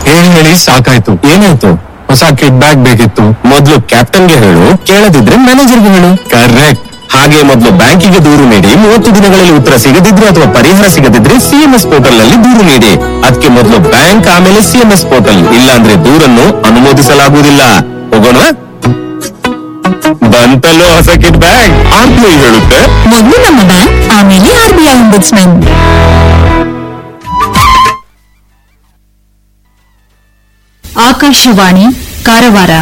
ಹೇಳಿ ಹೇಳಿ ಸಾಕಾಯ್ತು ಏನಾಯ್ತು ಹೊಸ ಕಿಡ್ ಬ್ಯಾಗ್ ಬೇಕಿತ್ತು ಮೊದಲು ಕ್ಯಾಪ್ಟನ್ಗೆ ಹೇಳು ಕೇಳದಿದ್ರೆ ಮ್ಯಾನೇಜರ್ಗೆ ಹೇಳು ಕರೆಕ್ಟ್ ಹಾಗೆ ಮೊದಲು ಬ್ಯಾಂಕಿಗೆ ದೂರು ನೀಡಿ ಮೂವತ್ತು ದಿನಗಳಲ್ಲಿ ಉತ್ತರ ಸಿಗದಿದ್ರೆ ಅಥವಾ ಪರಿಹಾರ ಸಿಗದಿದ್ರೆ ಸಿಎಂಎಸ್ ಪೋರ್ಟಲ್ ನಲ್ಲಿ ದೂರು ನೀಡಿ ಅದಕ್ಕೆ ಮೊದಲು ಬ್ಯಾಂಕ್ ಆಮೇಲೆ ಸಿಎಂಎಸ್ ಪೋರ್ಟಲ್ ಇಲ್ಲಾಂದ್ರೆ ದೂರನ್ನು ಅನುಮೋದಿಸಲಾಗುವುದಿಲ್ಲ ಹೋಗೋಣ ಬಂತಲ್ಲೋ ಹೊಸ ಕಿಡ್ ಬ್ಯಾಗ್ ಆರ್ ಬಿ ಐ ಹೇಳುತ್ತೆ ಮೊದಲು ನಮ್ಮ ಬ್ಯಾಂಕ್ ಆಮೇಲೆ R B I ombudsman. Akashvani Karwar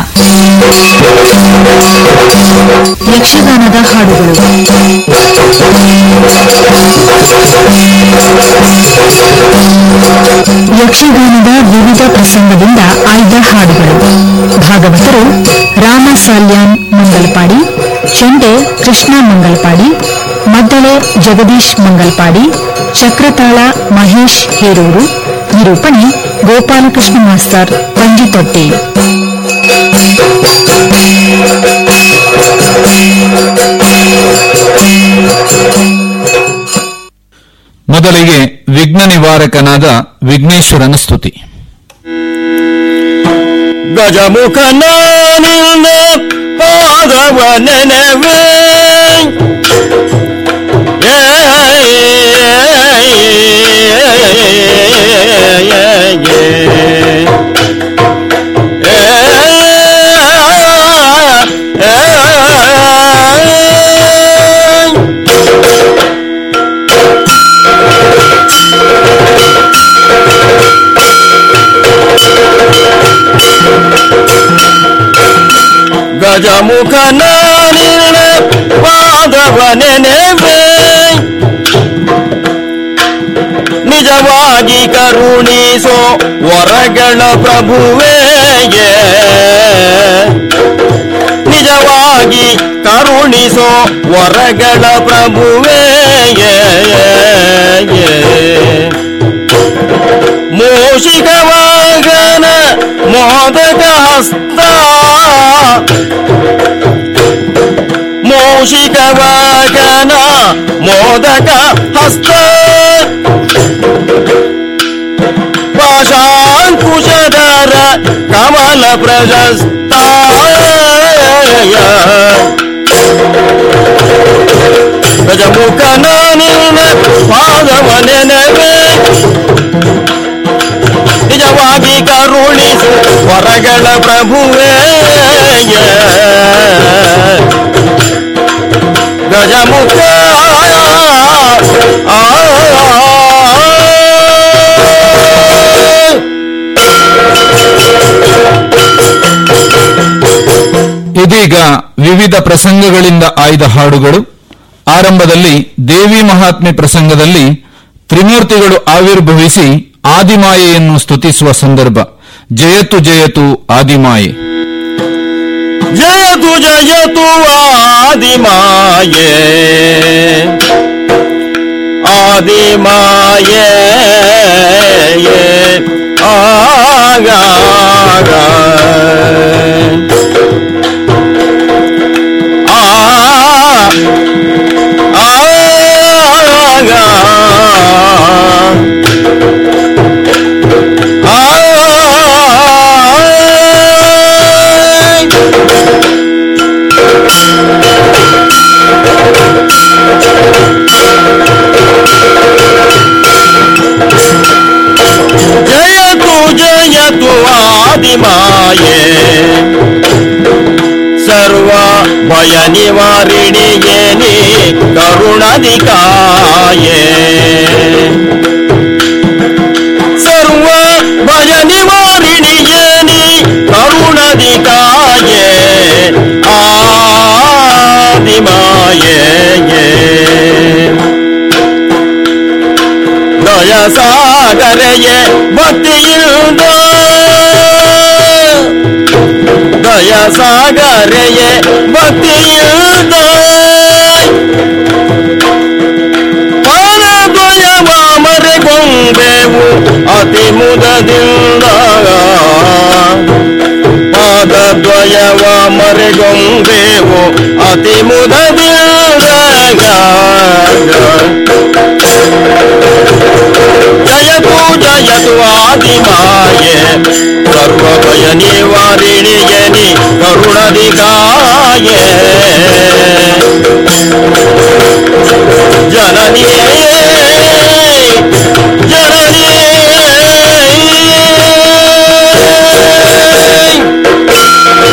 ಯಕ್ಷಗಾನದ ಹಾಡುಗಳು ಯಕ್ಷಗಾನದ ವಿವಿಧ ಪ್ರಸಂಗದಿಂದ ಆಯ್ದ ಹಾಡುಗಳು ಭಾಗವತರು ರಾಮ ಸಾಲ್ಯಾನ್ ಮಂಗಲ್ಪಾಡಿ ಚಂಡೆ ಕೃಷ್ಣ ಮಂಗಲ್ಪಾಡಿ ಮದ್ದಳೆ ಜಗದೀಶ್ ಮಂಗಲ್ಪಾಡಿ ಚಕ್ರತಾಳ ಮಹೇಶ್ ಹೇರೂರು ನಿರೂಪಣೆ ಗೋಪಾಲಕೃಷ್ಣ ಮಾಸ್ತರ್ ಪಂಜಿತೊಟ್ಟಿ ಮೊದಲಿಗೆ ವಿಘ್ನ ನಿವಾರಕನಾದ ವಿಘ್ನೇಶ್ವರನ ಸ್ತುತಿ ಗಜಮುಖನ ನಿನ್ನ ಪಾದವ ನೆನವೇ ಗಜಮುಖನ ನಿನ್ನ ಪಾದವ ನೆನವೇ ನಿಜವಾಗಿ ಕರುಣಿಸೋ ವರಗಳ ಪ್ರಭುವೇ ನಿಜವಾಗಿ ಕರುಣಿಸೋ ವರಗಳ ಪ್ರಭುವೇ ಮೂಷಿಕ ವಾಹನ ಮೋದಕ ಹಸ್ತ ಮೂಷಿಕ ವಾಹನ ಮೋದಕ ಹಸ್ತ ಪಾಶಾಂಕುಶಧರ ಕಮಲ ಪ್ರಶಸ್ತ ಗಜಮುಖನ ನಿನ್ನ ಪಾದವ ನೆನವೇ ನಿಜವಾಗಿ ಕರುಣಿಸು ಹೊರಗಳ ಪ್ರಭುವೇ ಗಜಮುಖ ಆ ಇದೀಗ ವಿವಿಧ ಪ್ರಸಂಗಗಳಿಂದ ಆಯ್ದ ಹಾಡುಗಳು ಆರಂಭದಲ್ಲಿ ದೇವಿ ಮಹಾತ್ಮೆ ಪ್ರಸಂಗದಲ್ಲಿ ತ್ರಿಮೂರ್ತಿಗಳು ಆವಿರ್ಭವಿಸಿ ಆದಿಮಾಯೆಯನ್ನು ಸ್ತುತಿಸುವ ಸಂದರ್ಭ ಜಯತು ಜಯತು ಆದಿಮಾಯೆ ಜಯತು ಜಯತು ಆದಿಮಾಯೇ ಆದಿಮಾಯೇ ಆಗ ಜಯತು ಜಯತು ಆದಿಮಾಯೇ ಸರ್ವ ಭಯ ನಿವಾರಿಣಿಯೇ ನೀ ಕರುಣಧಿಕಾಯೇ ಸರ್ವ ಭಯ ನಿವಾರಿಣಿಯೇ ನೀ ಕರುಣಧಿಕಾಯೇ ಆದಿಮಾಯೇ ದಯ ಸಾಗರೆಯೇ ಭಕ್ತಿಯಿಂದ ದಯ ಸಾಗರೆಯೇ ಭಕ್ತಿಯಿಂದ ಪಾದದ್ವಯವ ಮರೆಗೊಂಬೆವು ಅತಿ ಮುದದಿಂದ ಪಾದದ್ವಯವ ಮರೆಗೊಂಬೆವು ಅತಿ ಮುದದಿಂದ ಜಯತು ಜಯತು ಆದಿಮಾಯೆ ಸರ್ವಭಯ ನಿವಾರಿಣಿಯನಿ ಕರುಣದಿಗಾಯೆ ಜನನಿಯೇ ಜನನಿಯೇ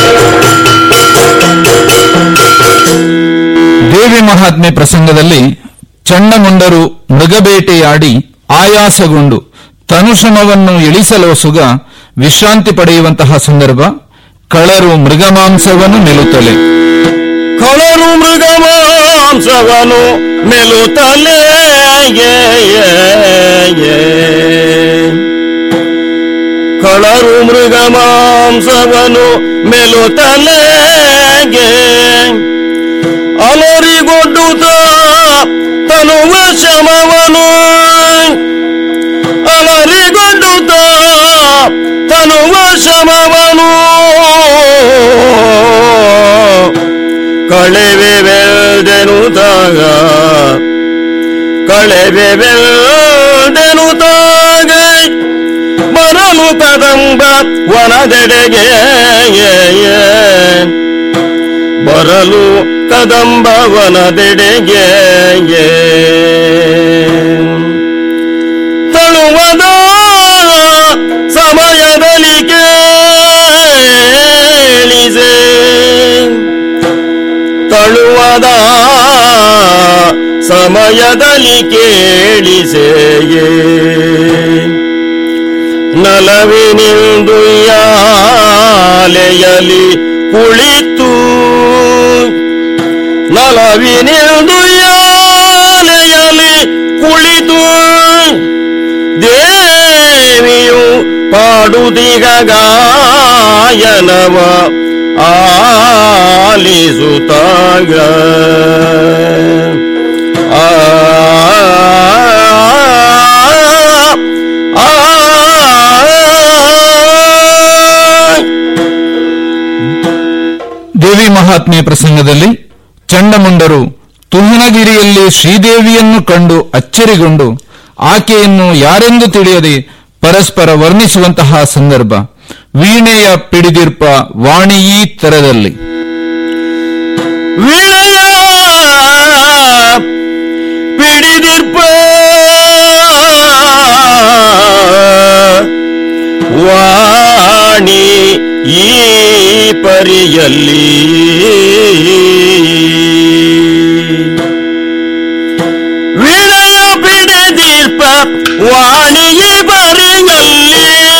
ದೇವಿ ಮಹಾತ್ಮೆ ಪ್ರಸಂಗದಲ್ಲಿ ಚಂಡಮುಂಡರು ಮೃಗಬೇಟೆಯಾಡಿ ಆಯಾಸಗೊಂಡು ತನುಶ್ರಮವನ್ನು ಇಳಿಸಲೋಸುಗ ವಿಶ್ರಾಂತಿ ಪಡೆಯುವಂತಹ ಸಂದರ್ಭ ಕಳರು ಮೃಗಮಾಂಸವನ್ನು ಮೆಲುತ್ತಲೆ ಕಳರು ಮೃಗ ಮಾಂಸವನು ಮೆಲುತ್ತಲೇ ಕಳರು ಮೃಗ ಮಾಂಸವನು ಮೆಲುತ್ತಲೇ ಅಲರಿಗೊಡ್ಡುತ್ತ ತನುವ ಶಮವನು ಅಲರಿಗೊಡ್ಡುತ್ತ ತನುವ ಶಮವನು ಕಳೆವೆ ವೆಲ್ದೆನುತಾಗ ಕಳೆವೆ ವೆಲ್ದೆನುತಾಗ ಬರಲು ಕದಂಬ ವನದೆಡೆಗೆ ಬರಲು ಕದಂಬ ವನದೆಡೆಗೆ ತಳುವದ ಸಮಯದಲ್ಲಿ ಕೇಳಿಸೆ ತಳುವದ ಸಮಯದಲ್ಲಿ ಕೇಳಿಸೆಯೇ ನಲವಿನಿಂದು ಯಾಲೆಯಲಿ ಕುಳಿತು ನಲವಿನಿಂದು ಯಾಲೆಯಲಿ ಕುಳಿತು ದೇವಿಯು ಪಾಡುದಿಗ ಗಾಯನವ ಆಲಿಸುತ್ತಾಗ ಆ ದೇವಿ ಮಹಾತ್ಮೆ ಪ್ರಸಂಗದಲ್ಲಿ ಚಂಡಮುಂಡರು ತುಹಿಣಗಿರಿಯಲ್ಲಿ ಶ್ರೀದೇವಿಯನ್ನು ಕಂಡು ಅಚ್ಚರಿಗೊಂಡು ಆಕೆಯನ್ನು ಯಾರೆಂದು ತಿಳಿಯದೆ ಪರಸ್ಪರ ವರ್ಣಿಸುವಂತಹ ಸಂದರ್ಭ ವೀಣೆಯ ಪಿಡಿದಿರ್ಪ ವಾಣಿಯೀ ತರದಲ್ಲಿ ವಿಳಯ ಪಿಡಿದಿರ್ಪ ವಾಣಿ ಈ ಪರಿಯಲ್ಲಿ ವಿಳಯ ಪಿಡಿದಿರ್ಪ ವಾಣಿ ಈ ಪರಿಯಲ್ಲಿ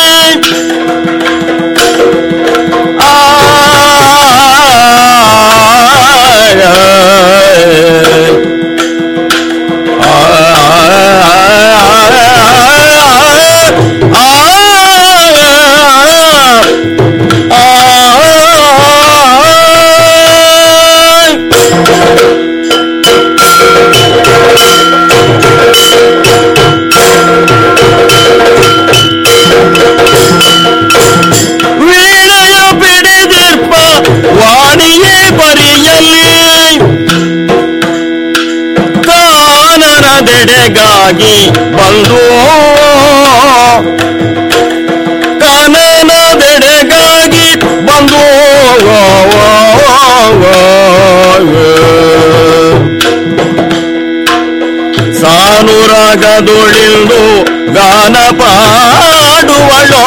ವೀಣೆಯ ಪಿಡಿದಿರ್ಪ ವಾಣಿಯೇ ಪರಿಯಲ್ಲಿ ಕಾನನದೆಡೆಗಾಗಿ ಬಂದು ಕಾನನದೆಡೆಗಾಗಿ ಬಂದು ಸಾನುರಾಗದೊಳಿಂದು ಗಾನ ಪಾಡುವಳೋ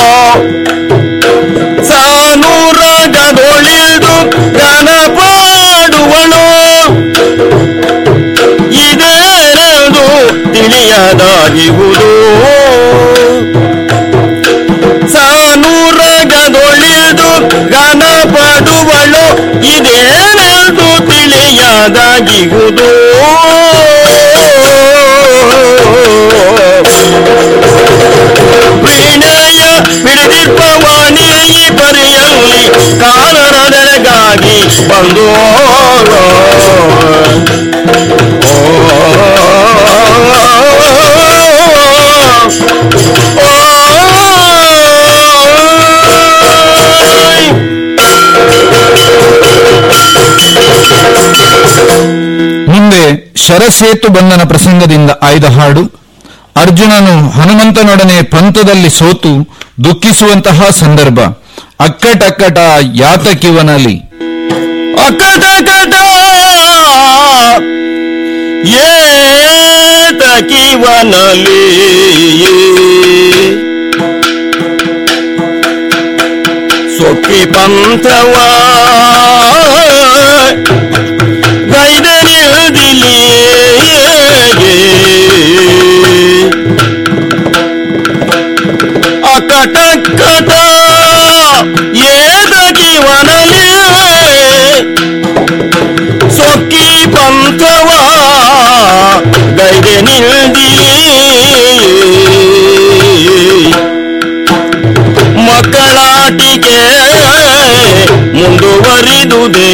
ಸಾನೂರಾಗದೊಳಿದು ಗಾನ ಪಾಡುವಳು ಇದೇನೆಂದು ತಿಳಿಯದಾಗಿವುದು ಸಾನೂರಾಗದೊಳಿದು ಗಾನ ಪಾಡುವಳು ಇದೇನೆಂದು ತಿಳಿಯದಾಗಿವುದು ವೀಣೆಯ ಪಿಡಿದಿಪ್ಪ ವಾಣಿಯಲ್ಲಿ ಪರಿಯಲ್ಲಿ ಕಾರಣನೆಗಾಗಿ ಬಂದು ಮುಂದೆ ಶರಸೇತು ಬಂಧನ ಪ್ರಸಂಗದಿಂದ ಆಯ್ದ ಹಾಡು ಅರ್ಜುನನು ಹನುಮಂತನೊಡನೆ ಪಂಥದಲ್ಲಿ ಸೋತು ದುಃಖಿಸುವಂತಹ ಸಂದರ್ಭ ಅಕ್ಕಟಕ್ಕಟ ಯಾತಕಿವನಲಿ ಅಕಟ ಕಟ ಏತ ಕಿವನಲಿ ಸೊಕ್ಕಿ ಪಂಥವ ಗೈದರಿದಿಲಿ ಅಕಟಕ್ಕಟ ಏತ ಕಿವನಲಿ ಸೊಕ್ಕಿ ಪಂಥವ ಗೈದೆ ನಿಲ್ದಿ ಮಕ್ಕಳಾಟಿಕೆ ಮುಂದುವರಿದುದೇ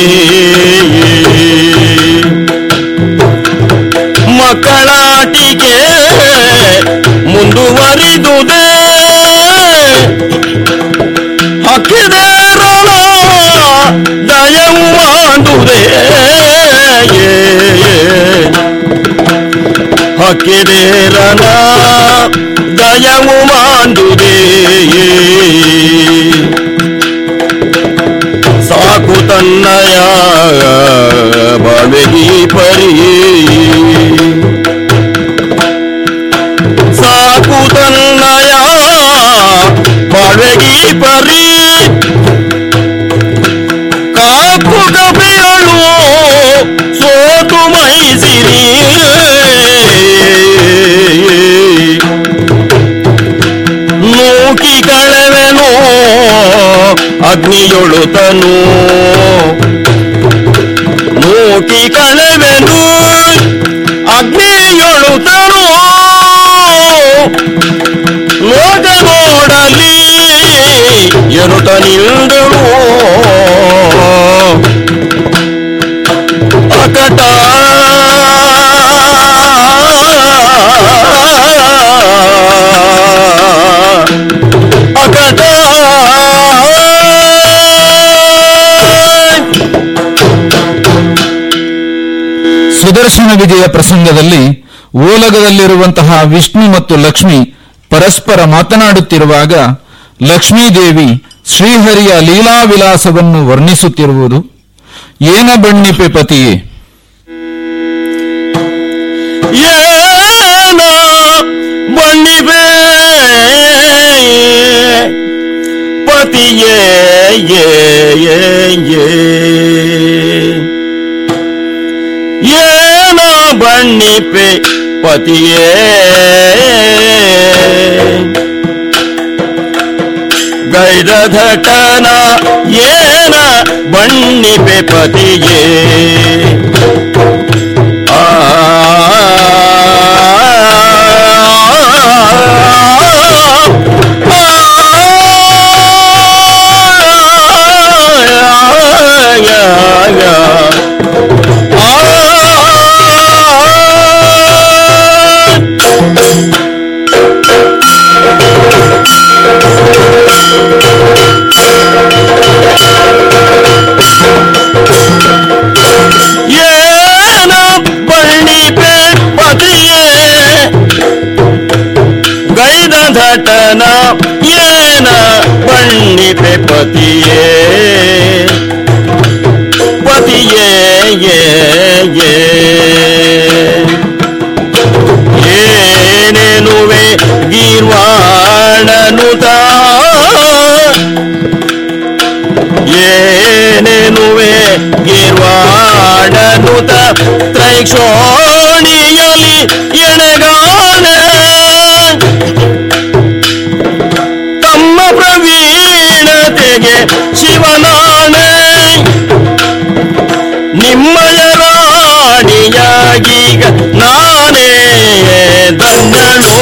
ಮಕ್ಕಳಾಟಿಕೆ ಮುಂದುವರಿದುದೇ ಹಕ್ಕಿದೇರಳ ದಯವು ಮಾಡುವುದೇ ಹಕ್ಕಿದೇರನ ದಯವು ಮಾಡುವುದೇ ಸಾಕು ತನ್ನಯ ಬಾಳೆಗಿ ಪರಿ ಸಾಕು ತನ್ನಯ ಬಾಳೆಗಿ ಪರಿ ಕಾಪು ಕಪಿಯಳು ಸೋತು ಮೈಸಿರಿ ನೂಕಿ ಕಳೆವೆನು ಅಗ್ನಿಯೊಳುತನು ನೂಕಿ ಕಳೆವೆನು ಅಗ್ನಿಯೊಳುತನು ಲೋಕ ನೋಡಲಿ ಎರುತ ನಿಲ್ದಳು ಅಕಟ ಅಕಟ ಸುದರ್ಶನ ವಿಜಯ ಪ್ರಸಂಗದಲ್ಲಿ ಓಲಗದಲ್ಲಿರುವಂತಹ ವಿಷ್ಣು ಮತ್ತು ಲಕ್ಷ್ಮಿ ಪರಸ್ಪರ ಮಾತನಾಡುತ್ತಿರುವಾಗ ಲಕ್ಷ್ಮೀದೇವಿ ಶ್ರೀಹರಿಯ ಲೀಲಾ ವಿಲಾಸವನ್ನು ವರ್ಣಿಸುತ್ತಿರುವುದು ಏನ ಬಣ್ಣಿಪೆ ಪತಿಯೇ ಏನ ಬಣ್ಣಿಬೆ ಪತಿಯೇ ಯೇ ಯೇ ಯೇ ಏನ ಬಣ್ಣಿಪೆ ಪತಿಯೇ ಗೈದ ಘಟನ ಏನ ಬಣ್ಣಿಪೆ ಪತಿಯೇ ಏನ ಬಳ್ಳಿಪೆ ಪತಿಯೇ ಗೈದ ಘಟನ ಏನ ಬಣ್ಣಿಪೆ ಪತಿಯೇ ಪತಿಯೇ ಯೇ ಯೇ ಏನೇನುವೆ ಗೀರ್ವಾಣನುತ ಏನೇನುವೆ ಗಿರ್ವಾಣನುತ ತ್ರೈಕ್ಷೋಣಿಯಲಿ ಎಣಗಾನೆ ತಮ್ಮ ಪ್ರವೀಣತೆಗೆ ಶಿವನಾಣೆ ನಿಮ್ಮಯ ರಾಣಿಯಾಗೀಗ ನಾನೇ ಧನ್ಯಳೋ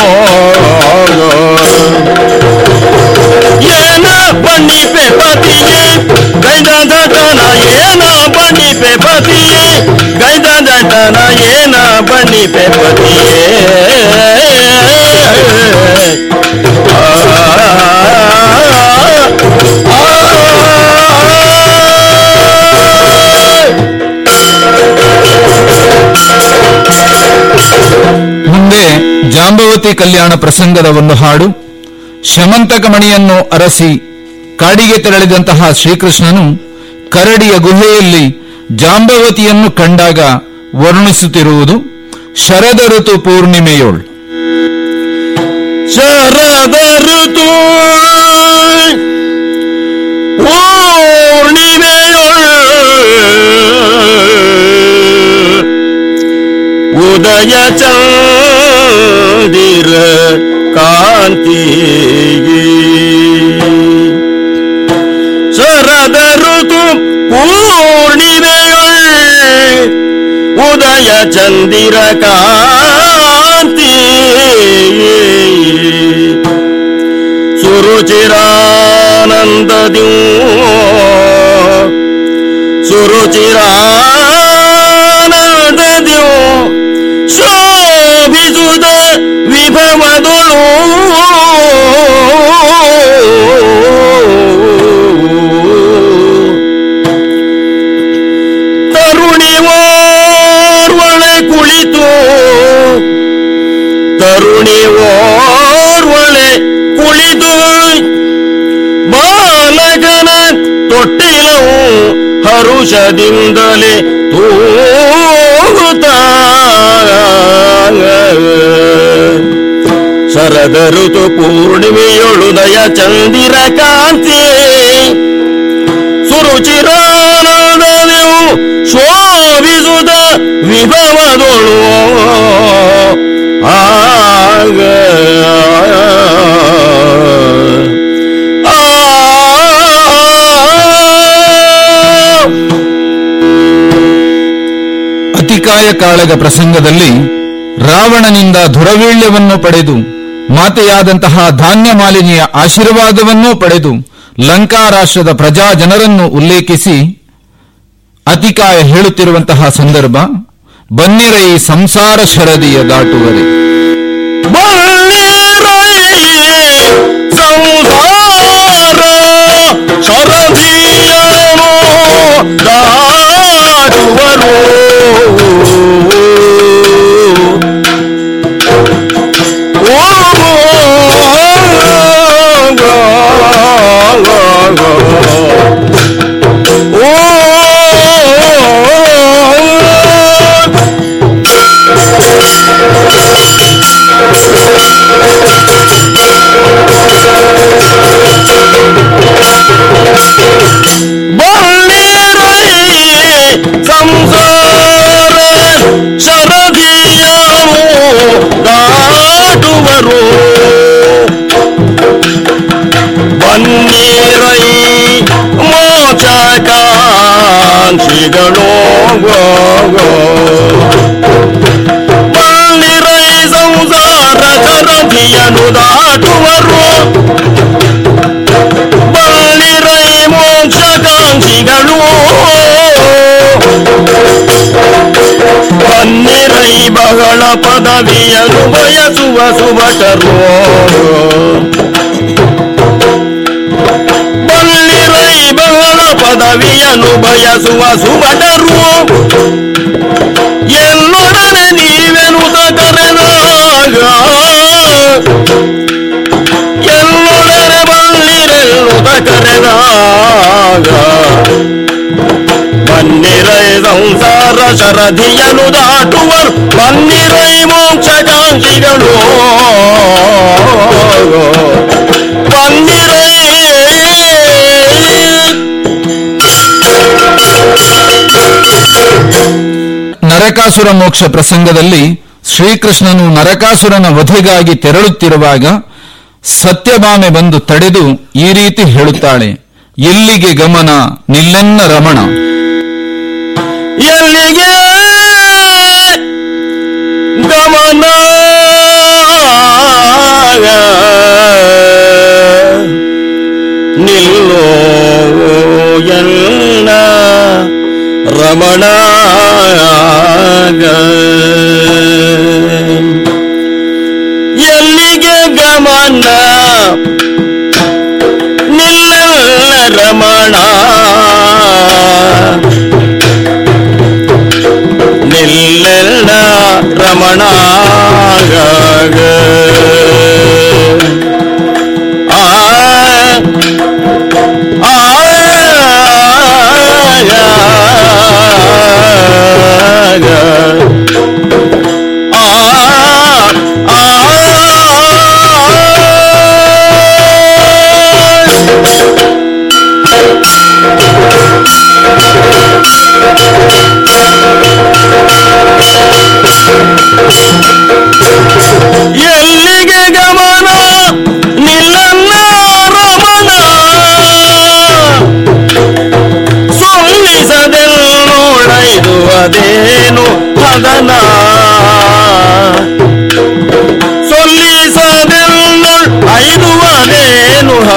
ಏನ ಬಣ್ಣಿಪೆ ಪತಿಯೇ ಗೈದ ದಟನ ಏನ ಬಣ್ಣಿಪೆ ಪತಿಯೇ ಗೈದ ದಟನ ಜಾಂಬವತಿ ಕಲ್ಯಾಣ ಪ್ರಸಂಗದ ಒಂದು ಹಾಡು ಶಮಂತಕ ಮಣಿಯನ್ನು ಅರಸಿ ಕಾಡಿಗೆ ತೆರಳಿದಂತಹ ಶ್ರೀಕೃಷ್ಣನು ಕರಡಿಯ ಗುಹೆಯಲ್ಲಿ ಜಾಂಬವತಿಯನ್ನು ಕಂಡಾಗ ವರ್ಣಿಸುತ್ತಿರುವುದು ಶರದ ಋತು ಪೂರ್ಣಿಮೆಯೋಳ್ ಶರದ ಋತು ಪೂರ್ಣಿಮೆಯೊಳ್ ಉದಯ ಚಂದಿರ ಕಾಂತಿ ಶರದ ಋತು ಪೂರ್ಣಿಮೆಯೊಳ್ ಉದಯ ಚಂದಿರ ಕಾಂತಿ ಸುರುಚಿರಾನಂದದ್ಯೂ ಸುರುಚಿರಾನಂದದ್ಯೂ ಶೋಭಿಸುದ ವಿಭವದೊಳು ತರುಣಿ ಓರ್ವಳೆ ಕುಳಿತು ತರುಣಿ ಓರ್ವಳೆ ಕುಳಿತು ಬಾಲಕನ ತೊಟ್ಟಿಲವು ಹರುಷದಿಂದಲೇ ತೂಗುತ್ತ ಶರದ ಋತು ಪೂರ್ಣಿಮೆಯೊಳುದಯ ಚಂದಿರ ಕಾಂತಿ ಸುರುಚಿರಾನಂದವು ಶೋಭಿಸುದ ವಿಭವದೊಳು ಆಗ ಆ ಅತಿಕಾಯ ಕಾಳಗ ಪ್ರಸಂಗದಲ್ಲಿ ರಾವಣನಿಂದ ದುರವೀಳ್ಯವನ್ನು ಪಡೆದು ಮಾತೆಯಾದಂತಹ ಧಾನ್ಯ ಮಾಲಿನಿಯ ಆಶೀರ್ವಾದವನ್ನೂ ಪಡೆದು ಲಂಕಾ ರಾಷ್ಟ್ರದ ಪ್ರಜಾ ಜನರನ್ನು ಉಲ್ಲೇಖಿಸಿ ಅತಿಕಾಯ ಹೇಳುತ್ತಿರುವಂತಹ ಸಂದರ್ಭ ಬನ್ನಿರೈ ಸಂಸಾರ ಶರದಿಯ ದಾಟುವರೆ ಸಂಸಾರ ಶರದಿಯನು ದಾಟುವರು ಓ ಬಲ್ಲಿರೈ ಸಂಸಾರ ಶರದಿಯನು ದಾಟುವರು ಬನ್ನಿರೈ ಮೋಚ ಕಾಂಕ್ಷಿಗಳು ಬಲ್ಲಿರೈ ಸಂಸಾರ ಶರದಿಯನು ದಾಟುವರು ಬಲ್ಲಿರೈ ಮೋಕ್ಷಕಾಂಕ್ಷಿಗಳು ಬನ್ನಿರೈ ಬಹಳ ಪದವಿಯನ್ನು ಬಯಸುವ ಸುಭಟರು ಬಲ್ಲಿರೈ ಬಹಳ ಪದವಿಯನ್ನು ಬಯಸುವ ಸುಭಟರು ಎಲ್ಲೊಡನೆ ನೀವೆನುತ ಕರೆದಾಗ ಎಲ್ಲೊಡನೆ ಬಲ್ಲಿರೆಲ್ಲುತ ಕರೆದಾಗ ಬನ್ನಿರೈ ಸಂಸಾರ ಶರದಿಯನು ದಾಟುವರು ಬನ್ನಿರೈ ಮೋಕ್ಷಕಾಂಕ್ಷಿಗಳು ಬನ್ನಿರೈ ನರಕಾಸುರ ಮೋಕ್ಷ ಪ್ರಸಂಗದಲ್ಲಿ ಶ್ರೀಕೃಷ್ಣನು ನರಕಾಸುರನ ವಧೆಗಾಗಿ ತೆರಳುತ್ತಿರುವಾಗ ಸತ್ಯಭಾಮೆ ಬಂದು ತಡೆದು ಈ ರೀತಿ ಹೇಳುತ್ತಾಳೆ ಎಲ್ಲಿಗೆ ಗಮನ ನಿಲ್ಲೆನ್ನ ರಮಣ ಎಲ್ಲಿಗೆ ಗಮನ ನಿಲ್ಲೋ ಎಲ್ಲ ರಮಣ ಎಲ್ಲಿಗೆ ಗಮನ ನಿಲ್ಲ ರಮಣ ನಿಲ್ಲೆಲ್ಲ ರಮಣ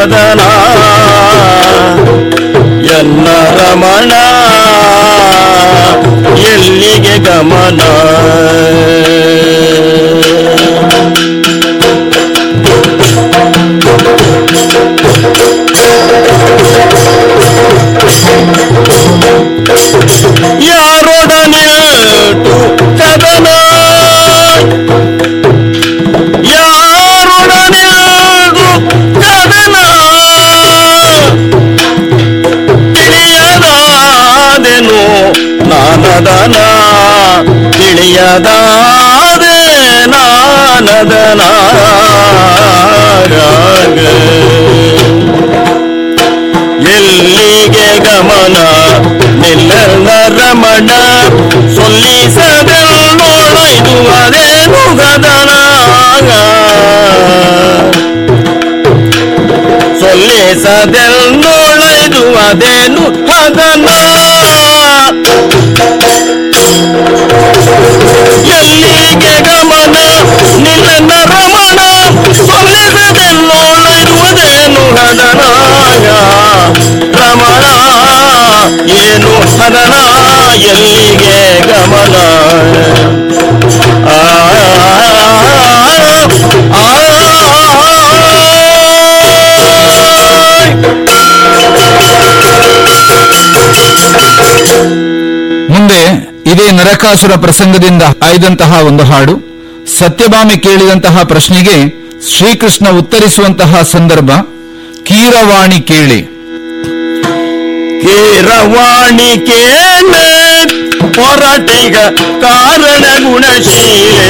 ಹದನ ಎನ್ನ ರಮಣ ಎಲ್ಲಿಗೆ ಗಮನ ಯಾರೊಡನಿಲ್ಟು ಕದನ ಯಾರೊಡನಿಲ್ದು ಕದನ ತಿಳಿಯದಾದೆನು ನಾನದನ ತಿಳಿಯದಾದೆ ನಾನದನ ಎಲ್ಲಿಗೆ ಗಮನ ನಿಲ್ಲ ರಮಣ ಸೊಲ್ಲಿಸದೆಲ್ಲೋಳೈದು ಅದೇನು ಗದನ ಸೊಲ್ಲಿಸದೆಲ್ಲೋಳೈದು ಅದೇನು ಹದನ ಎಲ್ಲಿಗೆ ಗಮನ ನಿನ್ನ ರಮಣ ಸೊಲ್ಲಿಸದೆಲ್ಲೋಳೈರುವುದೇನು ಹದನಾಗ ರಮಣ ಏನು ಹದನ ಎಲ್ಲಿಗೆ ಗಮನ ಆ ಮುಂದೆ ಇದೇ ನರಕಾಸುರ ಪ್ರಸಂಗದಿಂದ ಆಯ್ದಂತಹ ಒಂದು ಹಾಡು ಸತ್ಯಭಾಮೆ ಕೇಳಿದಂತಹ ಪ್ರಶ್ನೆಗೆ ಶ್ರೀಕೃಷ್ಣ ಉತ್ತರಿಸುವಂತಹ ಸಂದರ್ಭ ಕೀರವಾಣಿ ಕೇಳಿ ಕೀರವಾಣಿ ಕೇಳೆ ಹೊರಟಿಗ ಕಾರಣ ಗುಣಶೀಲೆ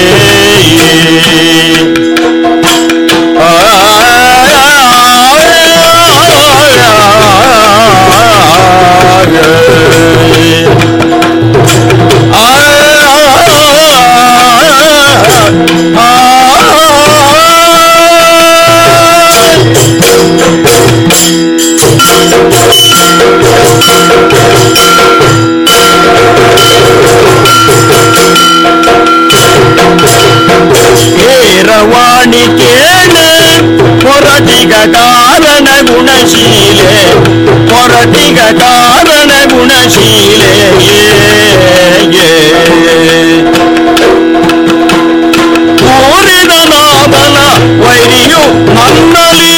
ಕೇರವಾಣಿ ಕೇಳೆ ಹೊರಟಿಗ ಕಾರಣ ಗುಣಶೀಲೆ ಹೊರಟಿಗ ಕಾರಣ ಗುಣಶೀಲೆ ಏ, ಏ. ತೋರಿದ ನಾಮನ ವೈರಿಯು ನನ್ನಲ್ಲಿ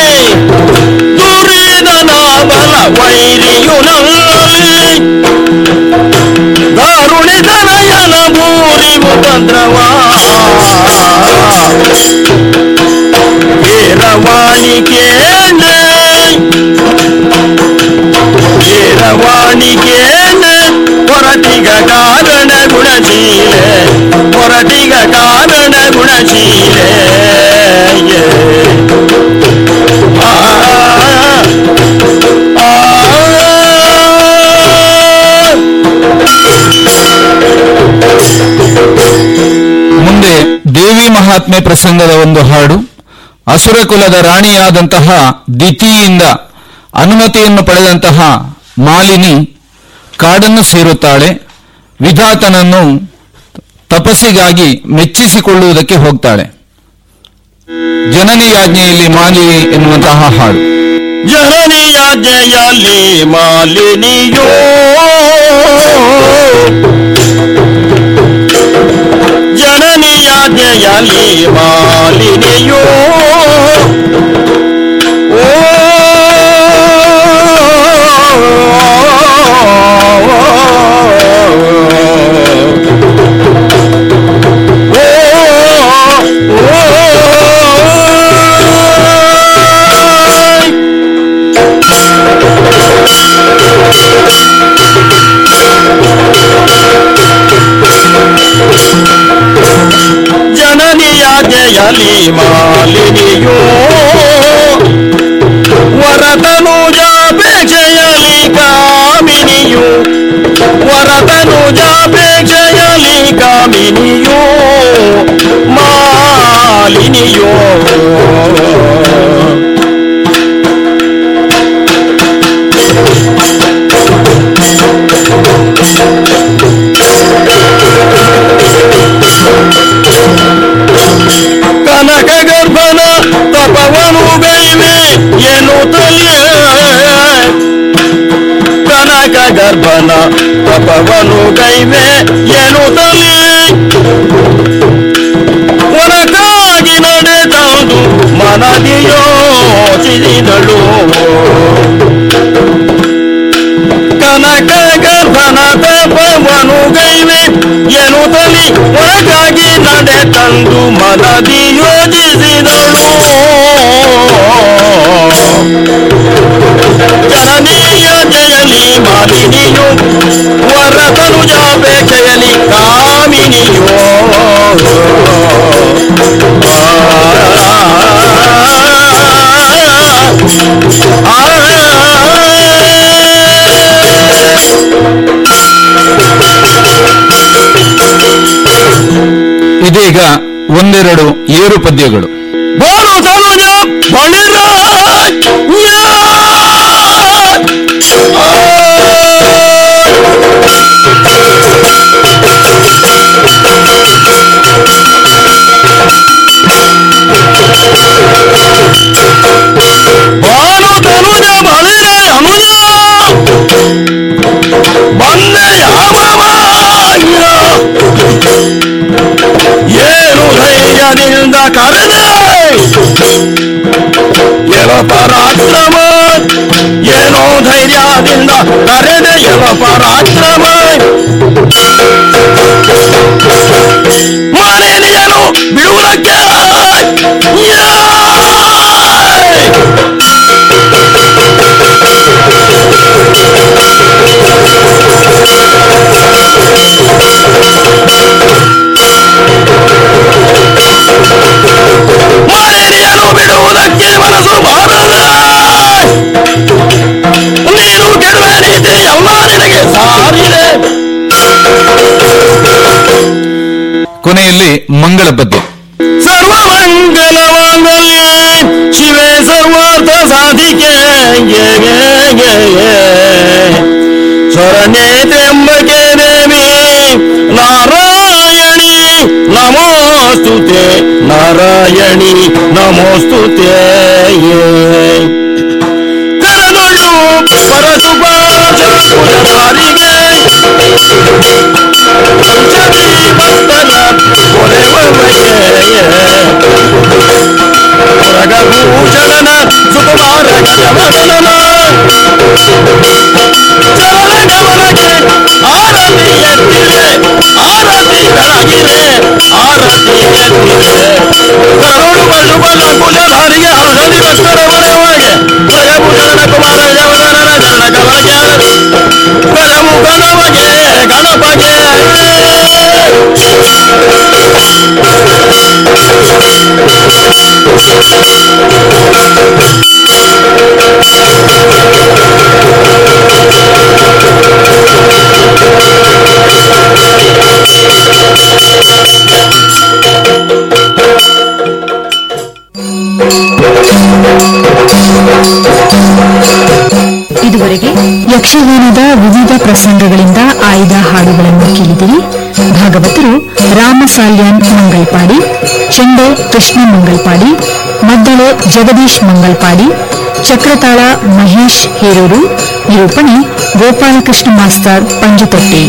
ತುರಿದ ನಾಮನ ವೈರಿಯು ನನ್ನಲ್ಲಿ ದಾರುಣಿದ ನಯನ ಭೂರಿವು ತಂದ್ರವಾ ವೀರವಾಣಿ ಕೇಳೆ ವೀರವಾಣಿ ಕೇಳೆ ಹೊರಟಿಗ ಕಾರಣ ಗುಣಶೀಲೆ ಹೊರಟಿಗ ಕಾರಣ ಗುಣಶೀಲೆ ಆ ಆ ಮುಂದೆ ದೇವಿ ಮಹಾತ್ಮೆ ಪ್ರಸಂಗದ ಒಂದು ಹಾಡು ಅಸುರ ಕುಲದ ರಾಣಿಯಾದಂತಹ ದಿತಿಯಿಂದ ಅನುಮತಿಯನ್ನು ಪಡೆದಂತಹ ಮಾಲಿನಿ ಕಾಡನ್ನು ಸೇರುತ್ತಾಳೆ ವಿಧಾತನನ್ನು ತಪಸ್ಸಿಗಾಗಿ ಮೆಚ್ಚಿಸಿಕೊಳ್ಳುವುದಕ್ಕೆ ಹೋಗ್ತಾಳೆ ಜನನಿ ಯಾಜ್ಞೆಯಲ್ಲಿ ಮಾಲಿನಿ ಎನ್ನುವಂತಹ ಹಾಡು ಜನನಿಯ ಜಯಲಿ ಮಾಲಿನಿಯೋ ಜನನಿಯ ಜಯಲಿ ಮಾಲಿನಿಯೋ ಓ ಜನನಿಯ ಜಯಲಿ ಮಾಲಿನಿಯೋ ವರತನುಜಾಪೇಕ್ಷೆಯಲಿ ಕಾಮಿನಿಯು ವರತನುಜಾಪೇಕ್ಷೆಯಲಿ ಕಾಮಿನಿಯೋ ಮಾಲಿನಿಯೋ ಕನಕ ಗರ್ಭನ ತಪವನು ಗೈವೆ ಗರ್ಭನ ತಪವನು ಕೈವೆ ಎನ್ನುತ್ತಲೇ ಒನಗಾಗಿ ನಡೆದಂದು ಮನದಿ ಯೋಚಿಸಿದಳು ಕನಕ ಗರ್ಭನ ತಪವನು ಗೈವೆ ಎನ್ನುತ್ತಲಿ ಒಳಗಾಗಿ ನಡೆ ತಂದು ಮನದಿ ಯೋಜಿಸಿದಳು ಜನನೀಯ ಜಯಲಿ ಮಾಲಿನಿಯು ವರತನು ಜಾಪೇಕ್ಷೆಯಲಿ ಕಾಮಿನಿಯೋ ಇದೀಗ ಒಂದೆರಡು ಏರು ಪದ್ಯಗಳು ಬೋಳು ತನುಜ ಬಳಿರ ಬಾನು ತನುಜ ಬಳಿರ ಅನುಜ ಬಂದೆ ಯಾವಮಾಯ ಏನು ಧೈರ್ಯದಿಂದ ಕರೆದೆ ಎಲ ಪರಾಕ್ರಮ ಏನೋ ಧೈರ್ಯದಿಂದ ಕರೆದೆ ಎಲ ಪರಾಕ್ರಮ ಮಾರೇನಿಯನು ಬಿಡುವುದಕ್ಕೆ ಯಾ! ಮಾರೇನಿಯನು ಬಿಡುವುದಕ್ಕೆ ಮನಸ್ಸು ಮಾಡಲ್ಲ ನೀನು ಕೆಡುವೆ ನೀತಿ ಎಲ್ಲ ನಿನಗೆ ಸಾರಿದೆ ಕೊನೆಯಲ್ಲಿ ಮಂಗಳ ಪದ್ಯ ಸರ್ವಮಂಗಲ ಮಾಂಗಲ್ಯೆ ಶಿವೆ ಸರ್ವಾರ್ಥ ಸಾಧಿಕೆ ಗೆ ಗೆ ಗೆ ಗೆ. ಶರಣೆ ತೆಂಬಕೆ ದೇವಿ ನಾರಾಯಣಿ ನಮೋಸ್ತುತೆ ನಾರಾಯಣಿ ನಮೋಸ್ತುತೆ ಕರದೊಳು ಪರಶುಭಾರಿಗೆ ಪಂಚಮಿ ಭಕ್ತರ ಕೊರೆವಮಗೆ ಹೊರಗಭೂಷಣನ ಸುಕುಮಾರ ಗಜವದನನ ಚರಣಗಮನಕ್ಕೆ ಆರತಿ ಎತ್ತಿದೆ ಆರತಿ ಬೆಳಗಿದೆ ಆರತಿ ಎತ್ತಿದೆ ಕರುಳು ಶುಭಲ ಕುಶಧಾರಿಗೆ ಹರ್ಷದಿ ಭಕ್ತರ ಮನೆಯೊಳಗೆ ಹೊರಗಭೂಷಣನ ಕುಮಾರ ಗಜವದನನ ಚರಣ ಕಮಲಕ್ಕೆ ಗಜಮುಖನಮಗೆ ಗಣಪಗೆ ಇದುವರೆಗೆ ಯಕ್ಷಗಾನದ ವಿವಿಧ ಪ್ರಸಂಗಗಳಿಂದ ಆಯ್ದ ಹಾಡುಗಳನ್ನು ಕೇಳಿದಿರಿ ಭಾಗವತರು ರಾಮಸಾಲ್ಯಾನ್ ಮಂಗಲ್ಪಾಡಿ ಚೆಂಡೆ ಕೃಷ್ಣ ಮಂಗಲ್ಪಾಡಿ ಮದ್ದಳೆ ಜಗದೀಶ್ ಮಂಗಲ್ಪಾಡಿ ಚಕ್ರತಾಳ ಮಹೇಶ್ ಹೇರೂರು ನಿರೂಪಣೆ ಗೋಪಾಲಕೃಷ್ಣ ಮಾಸ್ತರ್ ಪಂಜುತೊಟ್ಟಿ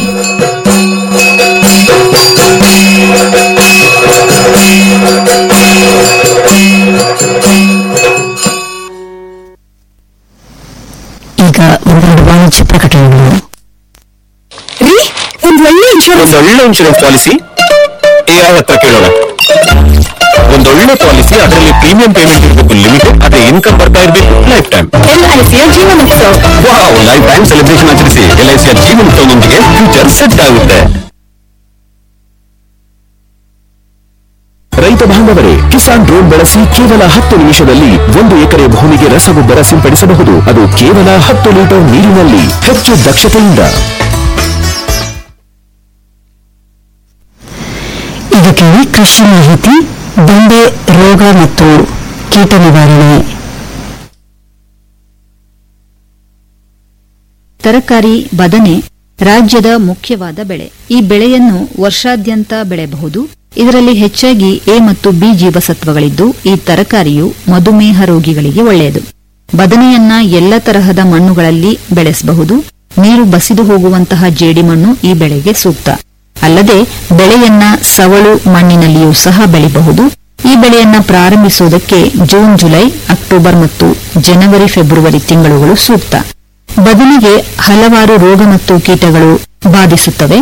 ಈಗ ಒಂದೆರಡು ವಾಣಿಜ್ಯ ಪ್ರಕಟಣೆಗಳು ರೀ ಒಂದ್ ಒಳ್ಳೆ ಇನ್ಶೂರೆನ್ಸ್ ಒಂದು ಒಳ್ಳೆ ಇನ್ಶೂರೆನ್ಸ್ ಪಾಲಿಸಿ ಯಾವ ಹತ್ರ ಕೇಳೋಣ ಒಂದೊಳ್ಳೆ ಪಾಲಿಸಿ ಅದರಲ್ಲಿ ಪ್ರೀಮಿಯಂ ಪೇಮೆಂಟ್ ಇರಬೇಕು ಲಿಮಿಟ್ ಅದೇ ಇನ್ಕಮ್ ಬರ್ತಾ ಇರಬೇಕು ಲೈಫ್ ಟೈಮ್ ಎಲ್ಐಸಿಯ Jeevanotsav wow life time celebration ಆಚರಿಸಿ ಎಲ್ಐಸಿಯ ಜೀವನೋತ್ಸವದೊಂದಿಗೆ ಫ್ಯೂಚರ್ ಸೆಟ್ ಆಗುತ್ತೆ ರೈತ ಬಾಂಧವರೇ ಕಿಸಾನ್ ಡ್ರೋನ್ ಬಳಸಿ ಕೇವಲ ಹತ್ತು ನಿಮಿಷದಲ್ಲಿ ಒಂದು ಎಕರೆ ಭೂಮಿಗೆ ರಸಗೊಬ್ಬರ ಸಿಂಪಡಿಸಬಹುದು ಅದು ಕೇವಲ ಹತ್ತು ಲೀಟರ್ ನೀರಿನಲ್ಲಿ ಹೆಚ್ಚು ದಕ್ಷತೆಯಿಂದ ಈಗ ಕೇಳಿ ಕೃಷಿ ಮಾಹಿತಿ ಬಂಡೆ ರೋಗ ಮತ್ತು ಕೀಟ ನಿವಾರಣೆ ತರಕಾರಿ ಬದನೆ ರಾಜ್ಯದ ಮುಖ್ಯವಾದ ಬೆಳೆ ಈ ಬೆಳೆಯನ್ನು ವರ್ಷಾದ್ಯಂತ ಬೆಳೆಯಬಹುದು ಇದರಲ್ಲಿ ಹೆಚ್ಚಾಗಿ ಎ ಮತ್ತು ಬಿ ಜೀವಸತ್ವಗಳಿದ್ದು ಈ ತರಕಾರಿಯು ಮಧುಮೇಹ ರೋಗಿಗಳಿಗೆ ಒಳ್ಳೆಯದು ಬದನೆಯನ್ನ ಎಲ್ಲ ತರಹದ ಮಣ್ಣುಗಳಲ್ಲಿ ಬೆಳೆಸಬಹುದು ನೀರು ಬಸಿದು ಹೋಗುವಂತಹ ಜೇಡಿಮಣ್ಣು ಈ ಬೆಳೆಗೆ ಸೂಕ್ತ ಅಲ್ಲದೆ ಬೆಳೆಯನ್ನ ಸವಳು ಮಣ್ಣಿನಲ್ಲಿಯೂ ಸಹ ಬೆಳೆಯಬಹುದು ಈ ಬೆಳೆಯನ್ನ ಪ್ರಾರಂಭಿಸುವುದಕ್ಕೆ ಜೂನ್ ಜುಲೈ ಅಕ್ಟೋಬರ್ ಮತ್ತು ಜನವರಿ ಫೆಬ್ರವರಿ ತಿಂಗಳುಗಳು ಸೂಕ್ತ ಬದನೆಗೆ ಹಲವಾರು ರೋಗ ಮತ್ತು ಕೀಟಗಳು ಬಾಧಿಸುತ್ತವೆ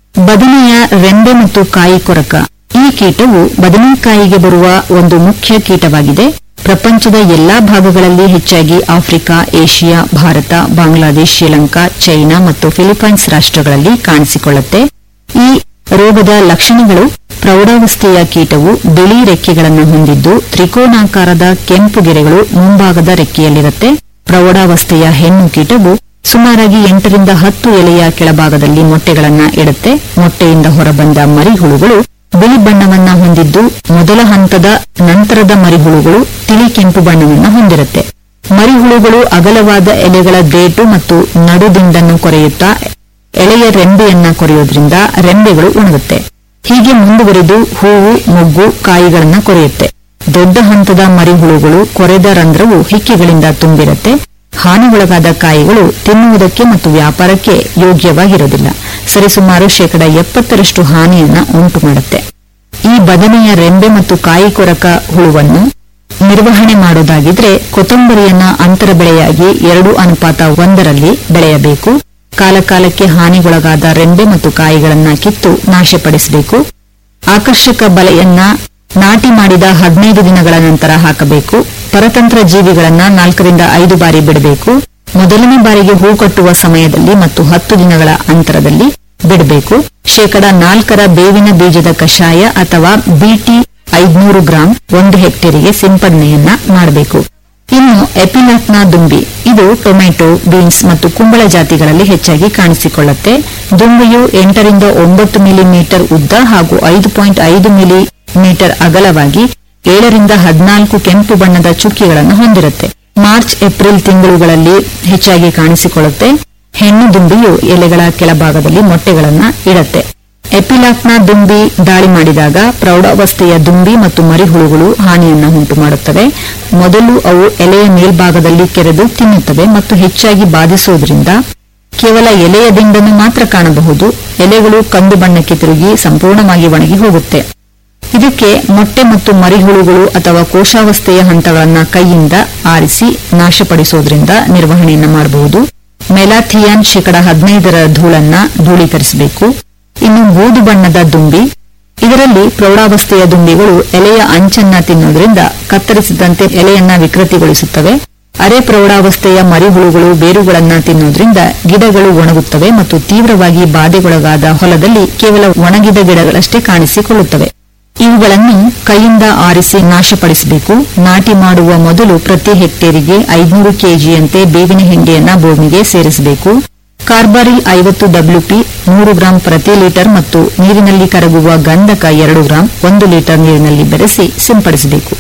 ಬದನೆಯ ರೆಂಬೆ ಮತ್ತು ಕಾಯಿ ಕೊರಕ ಈ ಕೀಟವು ಬದನೆಕಾಯಿಗೆ ಬರುವ ಒಂದು ಮುಖ್ಯ ಕೀಟವಾಗಿದೆ ಪ್ರಪಂಚದ ಎಲ್ಲಾ ಭಾಗಗಳಲ್ಲಿ ಹೆಚ್ಚಾಗಿ Africa Asia Bharat Bangladesh Sri Lanka China ಮತ್ತು ಫಿಲಿಪೈನ್ಸ್ ರಾಷ್ಟ್ರಗಳಲ್ಲಿ ಕಾಣಿಸಿಕೊಳ್ಳುತ್ತೆ ಈ ರೋಗದ ಲಕ್ಷಣಗಳು ಪ್ರೌಢಾವಸ್ಥೆಯ ಕೀಟವು ಬಿಳಿ ರೆಕ್ಕೆಗಳನ್ನು ಹೊಂದಿದ್ದು ತ್ರಿಕೋನಾಕಾರದ ಕೆಂಪು ಗೆರೆಗಳು ಮುಂಭಾಗದ ರೆಕ್ಕೆಯಲ್ಲಿರುತ್ತೆ ಪ್ರೌಢಾವಸ್ಥೆಯ ಹೆಣ್ಣು ಕೀಟವು ಸುಮಾರಾಗಿ ಎಂಟರಿಂದ ಹತ್ತು ಎಲೆಯ ಕೆಳಭಾಗದಲ್ಲಿ ಮೊಟ್ಟೆಗಳನ್ನ ಇಡುತ್ತೆ ಮೊಟ್ಟೆಯಿಂದ ಹೊರಬಂದ ಮರಿಹುಳುಗಳು ಬಿಳಿ ಬಣ್ಣವನ್ನ ಹೊಂದಿದ್ದು ಮೊದಲ ಹಂತದ ನಂತರದ ಮರಿಹುಳುಗಳು ತಿಳಿ ಕೆಂಪು ಬಣ್ಣವನ್ನ ಹೊಂದಿರುತ್ತೆ ಮರಿಹುಳುಗಳು ಅಗಲವಾದ ಎಲೆಗಳ ದೇಟು ಮತ್ತು ನಡುದಿಂಡನ್ನು ಕೊರೆಯುತ್ತಾ ಎಳೆಯ ರೆಂಬೆಯನ್ನ ಕೊರೆಯೋದ್ರಿಂದ ರೆಂಬೆಗಳು ಉಣುಗುತ್ತೆ ಹೀಗೆ ಮುಂದುವರಿದು ಹೂವು ಮೊಗ್ಗು ಕಾಯಿಗಳನ್ನ ಕೊರೆಯುತ್ತೆ ದೊಡ್ಡ ಹಂತದ ಮರಿಹುಳುಗಳು ಕೊರೆದ ರಂಧ್ರವು ಹಿಕ್ಕಿಗಳಿಂದ ತುಂಬಿರುತ್ತೆ ಹಾನಿಗೊಳಗಾದ ಕಾಯಿಗಳು ತಿನ್ನುವುದಕ್ಕೆ ಮತ್ತು ವ್ಯಾಪಾರಕ್ಕೆ ಯೋಗ್ಯವಾಗಿರೋದಿಲ್ಲ ಸರಿಸುಮಾರು ಶೇಕಡ ಎಪ್ಪತ್ತರಷ್ಟು ಹಾನಿಯನ್ನ ಉಂಟು ಮಾಡುತ್ತೆ ಈ ಬದನೆಯ ರೆಂಬೆ ಮತ್ತು ಕಾಯಿ ಕೊರಕ ಹುಳುವನ್ನು ನಿರ್ವಹಣೆ ಮಾಡೋದಾಗಿದ್ರೆ ಕೊತ್ತಂಬರಿಯನ್ನ ಅಂತರ ಬೆಳೆಯಾಗಿ ಎರಡು ಅನುಪಾತ ಒಂದರಲ್ಲಿ ಬೆಳೆಯಬೇಕು ಕಾಲಕಾಲಕ್ಕೆ ಹಾನಿಗೊಳಗಾದ ರೆಂಬೆ ಮತ್ತು ಕಾಯಿಗಳನ್ನ ಕಿತ್ತು ನಾಶಪಡಿಸಬೇಕು ಆಕರ್ಷಕ ಬಲೆಯನ್ನ ನಾಟಿ ಮಾಡಿದ ಹದಿನೈದು ದಿನಗಳ ನಂತರ ಹಾಕಬೇಕು ಪರತಂತ್ರ ಜೀವಿಗಳನ್ನ ನಾಲ್ಕರಿಂದ ಐದು ಬಾರಿ ಬಿಡಬೇಕು ಮೊದಲನೇ ಬಾರಿಗೆ ಹೂ ಕಟ್ಟುವ ಸಮಯದಲ್ಲಿ ಮತ್ತು ಹತ್ತು ದಿನಗಳ ಅಂತರದಲ್ಲಿ ಬಿಡಬೇಕು ಶೇಕಡ ನಾಲ್ಕರ ಬೇವಿನ ಬೀಜದ ಕಷಾಯ ಅಥವಾ ಬಿಟಿ ಐದ್ನೂರು ಗ್ರಾಂ ಒಂದು ಹೆಕ್ಟೇರಿಗೆ ಸಿಂಪಡಣೆಯನ್ನ ಮಾಡಬೇಕು ಇನ್ನು ಎಪಿಲಾಕ್ನ ದುಂಬಿ ಇದು ಟೊಮೆಟೊ ಬೀನ್ಸ್ ಮತ್ತು ಕುಂಬಳ ಜಾತಿಗಳಲ್ಲಿ ಹೆಚ್ಚಾಗಿ ಕಾಣಿಸಿಕೊಳ್ಳುತ್ತೆ ದುಂಬಿಯು ಎಂಟರಿಂದ ಒಂಬತ್ತು ಮಿಲಿಮೀಟರ್ ಉದ್ದ ಹಾಗೂ ಐದು ಪಾಯಿಂಟ್ ಐದು ಮಿಲಿಮೀಟರ್ ಅಗಲವಾಗಿ ಏಳರಿಂದ ಹದಿನಾಲ್ಕು ಕೆಂಪು ಬಣ್ಣದ ಚುಕ್ಕಿಗಳನ್ನು ಹೊಂದಿರುತ್ತೆ ಮಾರ್ಚ್ ಏಪ್ರಿಲ್ ತಿಂಗಳುಗಳಲ್ಲಿ ಹೆಚ್ಚಾಗಿ ಕಾಣಿಸಿಕೊಳ್ಳುತ್ತೆ ಹೆಣ್ಣು ದುಂಬಿಯು ಎಲೆಗಳ ಕೆಳಭಾಗದಲ್ಲಿ ಮೊಟ್ಟೆಗಳನ್ನ ಇಡತ್ತೆ ಎಪಿಲಾಕ್ನ ದುಂಬಿ ದಾಳಿ ಮಾಡಿದಾಗ ಪ್ರೌಢಾವಸ್ಥೆಯ ದುಂಬಿ ಮತ್ತು ಮರಿಹುಳುಗಳು ಹಾನಿಯನ್ನ ಉಂಟು ಮಾಡುತ್ತವೆ ಮೊದಲು ಅವು ಎಲೆಯ ಮೇಲ್ಭಾಗದಲ್ಲಿ ಕೆರೆದು ತಿನ್ನುತ್ತವೆ ಮತ್ತು ಹೆಚ್ಚಾಗಿ ಬಾಧಿಸುವುದರಿಂದ ಕೇವಲ ಎಲೆಯ ದಿಂಡನ್ನು ಮಾತ್ರ ಕಾಣಬಹುದು ಎಲೆಗಳು ಕಂದು ಬಣ್ಣಕ್ಕೆ ತಿರುಗಿ ಸಂಪೂರ್ಣವಾಗಿ ಒಣಗಿ ಹೋಗುತ್ತೆ ಇದಕ್ಕೆ ಮೊಟ್ಟೆ ಮತ್ತು ಮರಿಹುಳುಗಳು ಅಥವಾ ಕೋಶಾವಸ್ಥೆಯ ಹಂತಗಳನ್ನ ಕೈಯಿಂದ ಆರಿಸಿ ನಾಶಪಡಿಸುವುದರಿಂದ ನಿರ್ವಹಣೆಯನ್ನ ಮಾಡಬಹುದು ಮೆಲಾಥಿಯಾನ್ ಶೇಕಡ ಹದಿನೈದರ ಧೂಳನ್ನ ಧೂಳೀಕರಿಸಬೇಕು ಇನ್ನು ಬೂದು ಬಣ್ಣದ ದುಂಬಿ ಇದರಲ್ಲಿ ಪ್ರೌಢಾವಸ್ಥೆಯ ದುಂಬಿಗಳು ಎಲೆಯ ಅಂಚನ್ನ ತಿನ್ನುವುದರಿಂದ ಕತ್ತರಿಸಿದಂತೆ ಎಲೆಯನ್ನ ವಿಕೃತಿಗೊಳಿಸುತ್ತವೆ ಅರೆ ಪ್ರೌಢಾವಸ್ಥೆಯ ಮರಿಹುಳುಗಳು ಬೇರುಗಳನ್ನ ತಿನ್ನುವುದರಿಂದ ಗಿಡಗಳು ಒಣಗುತ್ತವೆ ಮತ್ತು ತೀವ್ರವಾಗಿ ಬಾಧೆಗೊಳಗಾದ ಹೊಲದಲ್ಲಿ ಕೇವಲ ಒಣಗಿದ ಗಿಡಗಳಷ್ಟೇ ಕಾಣಿಸಿಕೊಳ್ಳುತ್ತವೆ ಇವುಗಳನ್ನು ಕೈಯಿಂದ ಆರಿಸಿ ನಾಶಪಡಿಸಬೇಕು ನಾಟಿ ಮಾಡುವ ಮೊದಲು ಪ್ರತಿ ಹೆಕ್ಟೇರಿಗೆ ಐದುನೂರು ಕೆಜಿಯಂತೆ ಬೇವಿನ ಹಿಂಡಿಯನ್ನ ಭೂಮಿಗೆ ಸೇರಿಸಬೇಕು ಕಾರ್ಬಾರಿಲ್ ಐವತ್ತು ಡಬ್ಲ್ಯೂಪಿ ನೂರು ಗ್ರಾಂ ಪ್ರತಿ ಲೀಟರ್ ಮತ್ತು ನೀರಿನಲ್ಲಿ ಕರಗುವ ಗಂಧಕ ಎರಡು ಗ್ರಾಂ ಒಂದು ಲೀಟರ್ ನೀರಿನಲ್ಲಿ ಬೆರೆಸಿ ಸಿಂಪಡಿಸಬೇಕು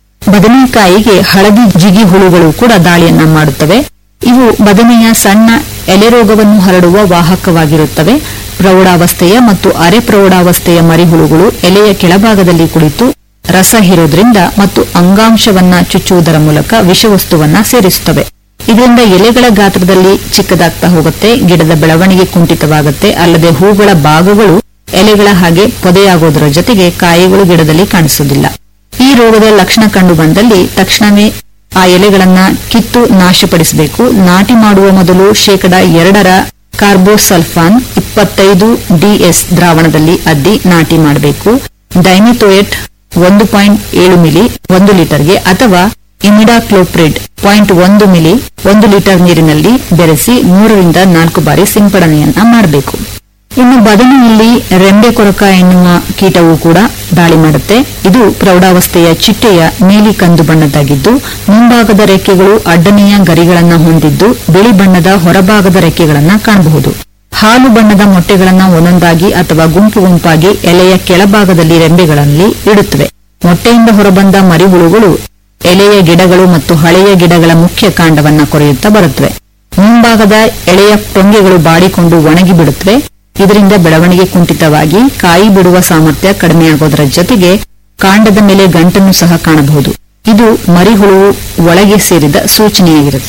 ಬದನೆಕಾಯಿಗೆ ಹಳದಿ ಜಿಗಿ ಹುಳುಗಳು ಕೂಡ ದಾಳಿಯನ್ನ ಮಾಡುತ್ತವೆ ಇವು ಬದನೆಯ ಸಣ್ಣ ಎಲೆರೋಗವನ್ನು ಹರಡುವ ವಾಹಕವಾಗಿರುತ್ತವೆ ಪ್ರೌಢಾವಸ್ಥೆಯ ಮತ್ತು ಅರೆ ಪ್ರೌಢಾವಸ್ಥೆಯ ಮರಿಹುಳುಗಳು ಎಲೆಯ ಕೆಳಭಾಗದಲ್ಲಿ ಕುಳಿತು ರಸ ಹೀರೋದ್ರಿಂದ ಮತ್ತು ಅಂಗಾಂಶವನ್ನ ಚುಚ್ಚುವುದರ ಮೂಲಕ ವಿಷವಸ್ತುವನ್ನ ಸೇರಿಸುತ್ತವೆ ಇದರಿಂದ ಎಲೆಗಳ ಗಾತ್ರದಲ್ಲಿ ಚಿಕ್ಕದಾಗ್ತಾ ಹೋಗುತ್ತೆ ಗಿಡದ ಬೆಳವಣಿಗೆ ಕುಂಠಿತವಾಗುತ್ತೆ ಅಲ್ಲದೆ ಹೂಗಳ ಭಾಗಗಳು ಎಲೆಗಳ ಹಾಗೆ ಪೊದೆಯಾಗೋದರ ಜೊತೆಗೆ ಕಾಯಿಗಳು ಗಿಡದಲ್ಲಿ ಕಾಣಿಸುವುದಿಲ್ಲ ಈ ರೋಗದ ಲಕ್ಷಣ ಕಂಡು ಬಂದಲ್ಲಿ ತಕ್ಷಣವೇ ಆ ಎಲೆಗಳನ್ನ ಕಿತ್ತು ನಾಶಪಡಿಸಬೇಕು ನಾಟಿ ಮಾಡುವ ಮೊದಲು ಶೇಕಡ ಎರಡರ ಕಾರ್ಬೋಸಲ್ಫಾನ್ ಇಪ್ಪತ್ತೈದು ಡಿಎಸ್ ದ್ರಾವಣದಲ್ಲಿ ಅದ್ದಿ ನಾಟಿ ಮಾಡಬೇಕು ಡೈಮಿಥೋಯೇಟ್ ಒಂದು ಪಾಯಿಂಟ್ ಏಳು ಮಿಲಿ ಒಂದು ಲೀಟರ್ಗೆ ಅಥವಾ ಇಮಿಡಾಕ್ಲೋಪ್ರಿಡ್ ಪಾಯಿಂಟ್ ಒಂದು ಮಿಲಿ ಒಂದು ಲೀಟರ್ ನೀರಿನಲ್ಲಿ ಬೆರೆಸಿ ಮೂರರಿಂದ ನಾಲ್ಕು ಬಾರಿ ಸಿಂಪಡಣೆಯನ್ನ ಮಾಡಬೇಕು ಇನ್ನು ಬದನೆಯಲ್ಲಿ ರೆಂಬೆ ಕೊರಕ ಎನ್ನುವ ಕೀಟವು ಕೂಡ ದಾಳಿ ಮಾಡುತ್ತೆ ಇದು ಪ್ರೌಢಾವಸ್ಥೆಯ ಚಿಟ್ಟೆಯ ನೀಲಿ ಕಂದು ಬಣ್ಣದ್ದಾಗಿದ್ದು ಮುಂಭಾಗದ ರೆಕ್ಕೆಗಳು ಅಡ್ಡನೆಯ ಗರಿಗಳನ್ನ ಹೊಂದಿದ್ದು ಬಿಳಿ ಬಣ್ಣದ ಹೊರಭಾಗದ ರೆಕ್ಕೆಗಳನ್ನ ಕಾಣಬಹುದು ಹಾಲು ಬಣ್ಣದ ಮೊಟ್ಟೆಗಳನ್ನ ಒಂದೊಂದಾಗಿ ಅಥವಾ ಗುಂಪು ಗುಂಪಾಗಿ ಎಲೆಯ ಕೆಳಭಾಗದಲ್ಲಿ ರೆಂಬೆಗಳಲ್ಲಿ ಇಡುತ್ತವೆ ಮೊಟ್ಟೆಯಿಂದ ಹೊರಬಂದ ಮರಿಹುಳುಗಳು ಎಲೆಯ ಗಿಡಗಳು ಮತ್ತು ಹಳೆಯ ಗಿಡಗಳ ಮುಖ್ಯ ಕಾಂಡವನ್ನ ಕೊರೆಯುತ್ತಾ ಬರುತ್ತವೆ ಮುಂಭಾಗದ ಎಳೆಯ ಟೊಂಗೆಗಳು ಬಾಡಿಕೊಂಡು ಒಣಗಿ ಬಿಡುತ್ತವೆ ಇದರಿಂದ ಬೆಳವಣಿಗೆ ಕುಂಠಿತವಾಗಿ ಕಾಯಿ ಬಿಡುವ ಸಾಮರ್ಥ್ಯ ಕಡಿಮೆಯಾಗೋದರ ಜೊತೆಗೆ ಕಾಂಡದ ಮೇಲೆ ಗಂಟನ್ನು ಸಹ ಕಾಣಬಹುದು ಇದು ಮರಿಹುಳು ಒಳಗೆ ಸೇರಿದ ಸೂಚನೆಯಾಗಿರುತ್ತೆ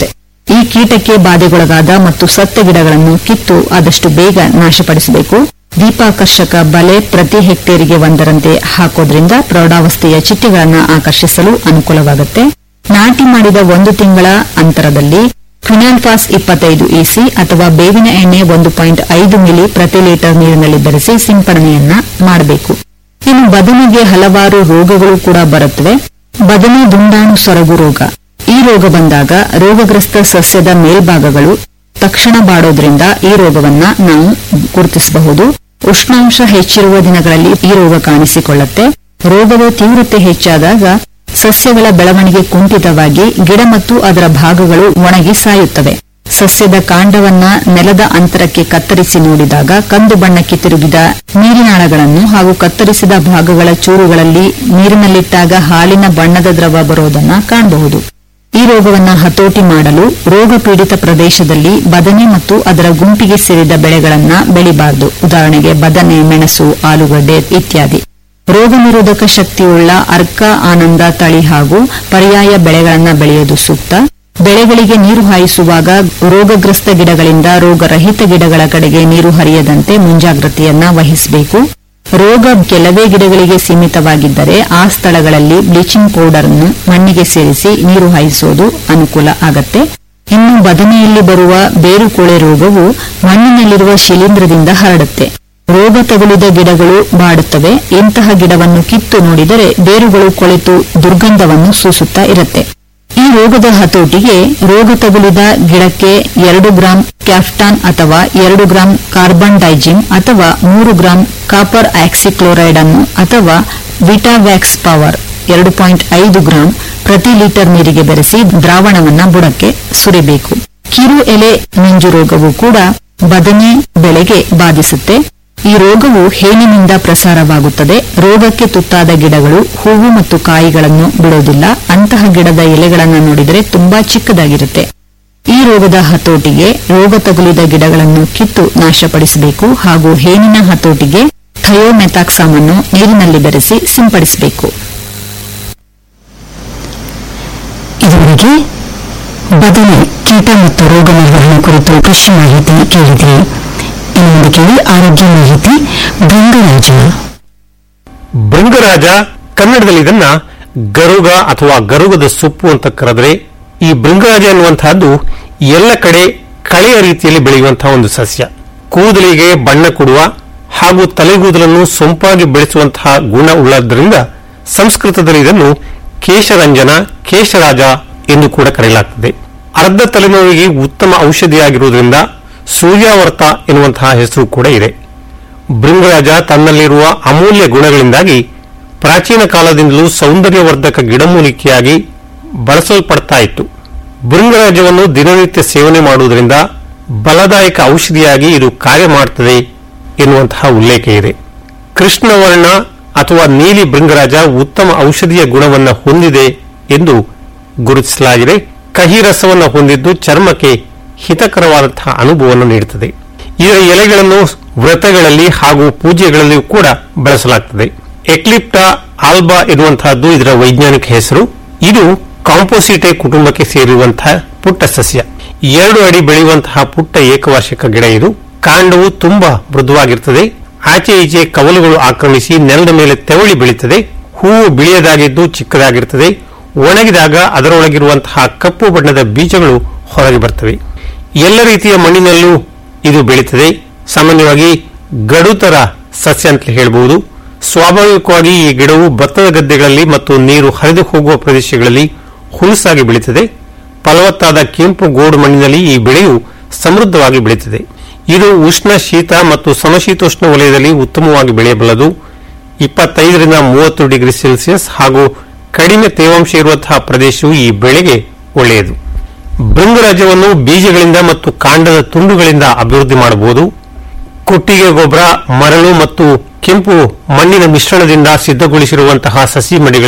ಈ ಕೀಟಕ್ಕೆ ಬಾಧೆಗೊಳಗಾದ ಮತ್ತು ಸತ್ತ ಗಿಡಗಳನ್ನು ಕಿತ್ತು ಆದಷ್ಟು ಬೇಗ ನಾಶಪಡಿಸಬೇಕು ದೀಪಾಕರ್ಷಕ ಬಲೆ ಪ್ರತಿ ಹೆಕ್ಟೇರಿಗೆ ಒಂದರಂತೆ ಹಾಕೋದ್ರಿಂದ ಪ್ರೌಢಾವಸ್ಥೆಯ ಚಿಟ್ಟೆಗಳನ್ನು ಆಕರ್ಷಿಸಲು ಅನುಕೂಲವಾಗುತ್ತೆ ನಾಟಿ ಮಾಡಿದ ಒಂದು ತಿಂಗಳ ಅಂತರದಲ್ಲಿ ಫಿನಾಲ್ಫಾಸ್ ಇಪ್ಪತ್ತೈದು ಇಸಿ ಅಥವಾ ಬೇವಿನ ಎಣ್ಣೆ ಒಂದು ಪಾಯಿಂಟ್ ಐದು ಮಿಲಿ ಪ್ರತಿ ಲೀಟರ್ ನೀರಿನಲ್ಲಿ ಬೆರೆಸಿ ಸಿಂಪಡಣೆಯನ್ನ ಮಾಡಬೇಕು ಇನ್ನು ಬದನೆಗೆ ಹಲವಾರು ರೋಗಗಳು ಕೂಡ ಬರುತ್ತವೆ ಬದನೆ ದುಂಡಾಣು ಸೊರಗು ರೋಗ ಈ ರೋಗ ಬಂದಾಗ ರೋಗಗ್ರಸ್ತ ಸಸ್ಯದ ಮೇಲ್ಭಾಗಗಳು ತಕ್ಷಣ ಬಾಡೋದ್ರಿಂದ ಈ ರೋಗವನ್ನ ನಾವು ಗುರುತಿಸಬಹುದು ಉಷ್ಣಾಂಶ ಹೆಚ್ಚಿರುವ ದಿನಗಳಲ್ಲಿ ಈ ರೋಗ ಕಾಣಿಸಿಕೊಳ್ಳುತ್ತೆ ರೋಗದ ತೀವ್ರತೆ ಹೆಚ್ಚಾದಾಗ ಸಸ್ಯಗಳ ಬೆಳವಣಿಗೆ ಕುಂಠಿತವಾಗಿ ಗಿಡ ಮತ್ತು ಅದರ ಭಾಗಗಳು ಒಣಗಿ ಸಾಯುತ್ತವೆ ಸಸ್ಯದ ಕಾಂಡವನ್ನ ನೆಲದ ಅಂತರಕ್ಕೆ ಕತ್ತರಿಸಿ ನೋಡಿದಾಗ ಕಂದು ಬಣ್ಣಕ್ಕೆ ತಿರುಗಿದ ನೀರಿನಾಳಗಳನ್ನು ಹಾಗೂ ಕತ್ತರಿಸಿದ ಭಾಗಗಳ ಚೂರುಗಳಲ್ಲಿ ನೀರಿನಲ್ಲಿಟ್ಟಾಗ ಹಾಲಿನ ಬಣ್ಣದ ದ್ರವ ಬರೋದನ್ನ ಕಾಣಬಹುದು ಈ ರೋಗವನ್ನ ಹತೋಟಿ ಮಾಡಲು ರೋಗ ಪೀಡಿತ ಪ್ರದೇಶದಲ್ಲಿ ಬದನೆ ಮತ್ತು ಅದರ ಗುಂಪಿಗೆ ಸೇರಿದ ಬೆಳೆಗಳನ್ನ ಬೆಳಿಬಾರದು ಉದಾಹರಣೆಗೆ ಬದನೆ ಮೆಣಸು ಆಲೂಗಡ್ಡೆ ಇತ್ಯಾದಿ ರೋಗ ನಿರೋಧಕ ಶಕ್ತಿಯುಳ್ಳ ಅರ್ಕ ಆನಂದ ತಳಿ ಹಾಗೂ ಪರ್ಯಾಯ ಬೆಳೆಗಳನ್ನ ಬೆಳೆಯೋದು ಸೂಕ್ತ ಬೆಳೆಗಳಿಗೆ ನೀರು ಹಾಯಿಸುವಾಗ ರೋಗಗ್ರಸ್ತ ಗಿಡಗಳಿಂದ ರೋಗರಹಿತ ಗಿಡಗಳ ಕಡೆಗೆ ನೀರು ಹರಿಯದಂತೆ ಮುಂಜಾಗ್ರತೆಯನ್ನ ವಹಿಸಬೇಕು ರೋಗ ಕೆಲವೇ ಗಿಡಗಳಿಗೆ ಸೀಮಿತವಾಗಿದ್ದರೆ ಆ ಸ್ಥಳಗಳಲ್ಲಿ ಬ್ಲೀಚಿಂಗ್ ಪೌಡರ್ ಅನ್ನು ಮಣ್ಣಿಗೆ ಸೇರಿಸಿ ನೀರು ಹಾಯಿಸೋದು ಅನುಕೂಲ ಆಗತ್ತೆ ಇನ್ನು ಬದನೆಯಲ್ಲಿ ಬರುವ ಬೇರುಕೊಳೆ ರೋಗವು ಮಣ್ಣಿನಲ್ಲಿರುವ ಶಿಲೀಂಧ್ರದಿಂದ ಹರಡುತ್ತೆ ರೋಗ ತಗುಲಿದ ಗಿಡಗಳು ಬಾಡುತ್ತವೆ ಇಂತಹ ಗಿಡವನ್ನು ಕಿತ್ತು ನೋಡಿದರೆ ಬೇರುಗಳು ಕೊಳೆತು ದುರ್ಗಂಧವನ್ನು ಸೂಸುತ್ತಾ ಇರುತ್ತೆ ಈ ರೋಗದ ಹತೋಟಿಗೆ ರೋಗ ತಗುಲಿದ ಗಿಡಕ್ಕೆ ಎರಡು ಗ್ರಾಂ ಕ್ಯಾಫ್ಟಾನ್ ಅಥವಾ ಎರಡು ಗ್ರಾಂ ಕಾರ್ಬನ್ ಡೈಜಿಮ್ ಅಥವಾ ಮೂರು ಗ್ರಾಂ ಕಾಪರ್ ಆಕ್ಸಿಕ್ಲೋರೈಡ್ ಅನ್ನು ಅಥವಾ ವಿಟಾವ್ಯಾಕ್ಸ್ ಪವರ್ ಎರಡು ಪಾಯಿಂಟ್ ಐದು ಗ್ರಾಂ ಪ್ರತಿ ಲೀಟರ್ ನೀರಿಗೆ ಬೆರೆಸಿ ದ್ರಾವಣವನ್ನ ಬುಡಕ್ಕೆ ಸುರಿಬೇಕು ಕಿರು ಎಲೆ ನಂಜು ರೋಗವು ಕೂಡ ಬದನೆ ಬೆಳೆಗೆ ಬಾಧಿಸುತ್ತೆ ಈ ರೋಗವು ಹೇನಿನಿಂದ ಪ್ರಸಾರವಾಗುತ್ತದೆ ರೋಗಕ್ಕೆ ತುತ್ತಾದ ಗಿಡಗಳು ಹೂವು ಮತ್ತು ಕಾಯಿಗಳನ್ನು ಬಿಡೋದಿಲ್ಲ ಅಂತಹ ಗಿಡದ ಎಲೆಗಳನ್ನು ನೋಡಿದರೆ ತುಂಬಾ ಚಿಕ್ಕದಾಗಿರುತ್ತೆ ಈ ರೋಗದ ಹತೋಟಿಗೆ ರೋಗ ತಗುಲಿದ ಗಿಡಗಳನ್ನು ಕಿತ್ತು ನಾಶಪಡಿಸಬೇಕು ಹಾಗೂ ಹೇನಿನ ಹತೋಟಿಗೆ ಥಯೋಮೆಥಾಕ್ಸಾಮ್ ಅನ್ನು ನೀರಿನಲ್ಲಿ ಬೆರೆಸಿ ಸಿಂಪಡಿಸಬೇಕು ಇದುವರೆಗೆ ಬದನೆ ಕೀಟ ಮತ್ತು ರೋಗ ನಿರ್ವಹಣೆ ಕುರಿತು ಕೃಷಿ ಮಾಹಿತಿ ಕೇಳಿದ್ರಿ ಇನ್ನು ಮುಂದೆ ಕೇಳಿ ಆರೋಗ್ಯ ಮಾಹಿತಿ ಭೃಂಗರಾಜ ಭೃಂಗರಾಜ ಕನ್ನಡದಲ್ಲಿ ಇದನ್ನ ಗರುಗ ಅಥವಾ ಗರುಗದ ಸೊಪ್ಪು ಅಂತ ಕರೆದ್ರೆ ಈ ಭೃಂಗರಾಜ ಎನ್ನುವಂತಹದ್ದು ಎಲ್ಲ ಕಡೆ ಕಳೆಯ ರೀತಿಯಲ್ಲಿ ಬೆಳೆಯುವಂತಹ ಒಂದು ಸಸ್ಯ ಕೂದಲಿಗೆ ಬಣ್ಣ ಕೊಡುವ ಹಾಗೂ ತಲೆಗೂದಲನ್ನು ಸೊಂಪಾಗಿ ಬೆಳೆಸುವಂತಹ ಗುಣ ಉಳ್ಳದ್ದರಿಂದ ಸಂಸ್ಕೃತದಲ್ಲಿ ಇದನ್ನು ಕೇಶರಂಜನ ಕೇಶರಾಜ ಎಂದು ಕೂಡ ಕರೆಯಲಾಗುತ್ತದೆ ಅರ್ಧ ತಲೆನೋವಿಗೆ ಉತ್ತಮ ಔಷಧಿಯಾಗಿರುವುದರಿಂದ ಸೂರ್ಯಾವರ್ತ ಎನ್ನುವಂತಹ ಹೆಸರು ಕೂಡ ಇದೆ ಭೃಂಗರಾಜ ತನ್ನಲ್ಲಿರುವ ಅಮೂಲ್ಯ ಗುಣಗಳಿಂದಾಗಿ ಪ್ರಾಚೀನ ಕಾಲದಿಂದಲೂ ಸೌಂದರ್ಯವರ್ಧಕ ಗಿಡಮೂಲಿಕೆಯಾಗಿ ಬಳಸಲ್ಪಡ್ತಾ ಇತ್ತು ಭೃಂಗರಾಜವನ್ನು ದಿನನಿತ್ಯ ಸೇವನೆ ಮಾಡುವುದರಿಂದ ಬಲದಾಯಕ ಔಷಧಿಯಾಗಿ ಇದು ಕಾರ್ಯ ಮಾಡುತ್ತದೆ ಎನ್ನುವಂತಹ ಉಲ್ಲೇಖ ಇದೆ ಕೃಷ್ಣವರ್ಣ ಅಥವಾ ನೀಲಿ ಭೃಂಗರಾಜ ಉತ್ತಮ ಔಷಧೀಯ ಗುಣವನ್ನು ಹೊಂದಿದೆ ಎಂದು ಗುರುತಿಸಲಾಗಿದೆ ಕಹಿ ರಸವನ್ನು ಹೊಂದಿದ್ದು ಚರ್ಮಕ್ಕೆ ಹಿತಕರವಾದಂತಹ ಅನುಭವವನ್ನು ನೀಡುತ್ತದೆ ಇದರ ಎಲೆಗಳನ್ನು ವ್ರತಗಳಲ್ಲಿ ಹಾಗೂ ಪೂಜೆಗಳಲ್ಲಿಯೂ ಕೂಡ ಬಳಸಲಾಗುತ್ತದೆ ಎಕ್ಲಿಪ್ಟಾ ಆಲ್ಬಾ ಎನ್ನುವಂತಹದ್ದು ಇದರ ವೈಜ್ಞಾನಿಕ ಹೆಸರು ಇದು ಕಾಂಪೋಸಿಟೆ ಕುಟುಂಬಕ್ಕೆ ಸೇರಿರುವಂತಹ ಪುಟ್ಟ ಸಸ್ಯ ಎರಡು ಅಡಿ ಬೆಳೆಯುವಂತಹ ಪುಟ್ಟ ಏಕವಾರ್ಷಿಕ ಗಿಡ ಇದು ಕಾಂಡವು ತುಂಬಾ ಮೃದುವಾಗಿರುತ್ತದೆ ಆಚೆ ಈಚೆ ಕವಲುಗಳು ಆಕ್ರಮಿಸಿ ನೆಲದ ಮೇಲೆ ತೆವಳಿ ಬೆಳೀತದೆ ಹೂವು ಬಿಳಿಯದಾಗಿದ್ದು ಚಿಕ್ಕದಾಗಿರುತ್ತದೆ ಒಣಗಿದಾಗ ಅದರೊಳಗಿರುವಂತಹ ಕಪ್ಪು ಬಣ್ಣದ ಬೀಜಗಳು ಹೊರಗೆ ಬರ್ತವೆ ಎಲ್ಲ ರೀತಿಯ ಮಣ್ಣಿನಲ್ಲೂ ಇದು ಬೆಳೀತದೆ ಸಾಮಾನ್ಯವಾಗಿ ಗಡುತರ ಸಸ್ಯ ಅಂತ ಹೇಳಬಹುದು ಸ್ವಾಭಾವಿಕವಾಗಿ ಈ ಗಿಡವು ಭತ್ತದ ಗದ್ದೆಗಳಲ್ಲಿ ಮತ್ತು ನೀರು ಹರಿದು ಹೋಗುವ ಪ್ರದೇಶಗಳಲ್ಲಿ ಹುಲಸಾಗಿ ಬೆಳೀತದೆ ಫಲವತ್ತಾದ ಕೆಂಪು ಗೋಡು ಮಣ್ಣಿನಲ್ಲಿ ಈ ಬೆಳೆಯು ಸಮೃದ್ಧವಾಗಿ ಬೆಳೀತದೆ ಇದು ಉಷ್ಣ ಶೀತ ಮತ್ತು ಸಮಶೀತೋಷ್ಣ ವಲಯದಲ್ಲಿ ಉತ್ತಮವಾಗಿ ಬೆಳೆಯಬಲ್ಲದು ಇಪ್ಪತ್ತೈದರಿಂದ ಮೂವತ್ತು ಡಿಗ್ರಿ ಸೆಲ್ಸಿಯಸ್ ಹಾಗೂ ಕಡಿಮೆ ತೇವಾಂಶ ಇರುವಂತಹ ಪ್ರದೇಶವು ಈ ಬೆಳೆಗೆ ಒಳ್ಳೆಯದು ಭೃಂಗರಾಜವನ್ನು ಬೀಜಗಳಿಂದ ಮತ್ತು ಕಾಂಡದ ತುಂಡುಗಳಿಂದ ಅಭಿವೃದ್ಧಿ ಮಾಡಬಹುದು ಕೊಟ್ಟಿಗೆ ಗೊಬ್ಬರ ಮರಳು ಮತ್ತು ಕೆಂಪು ಮಣ್ಣಿನ ಮಿಶ್ರಣದಿಂದ ಸಿದ್ಧಗೊಳಿಸಿರುವಂತಹ ಸಸಿ ಮಡಿಗಳ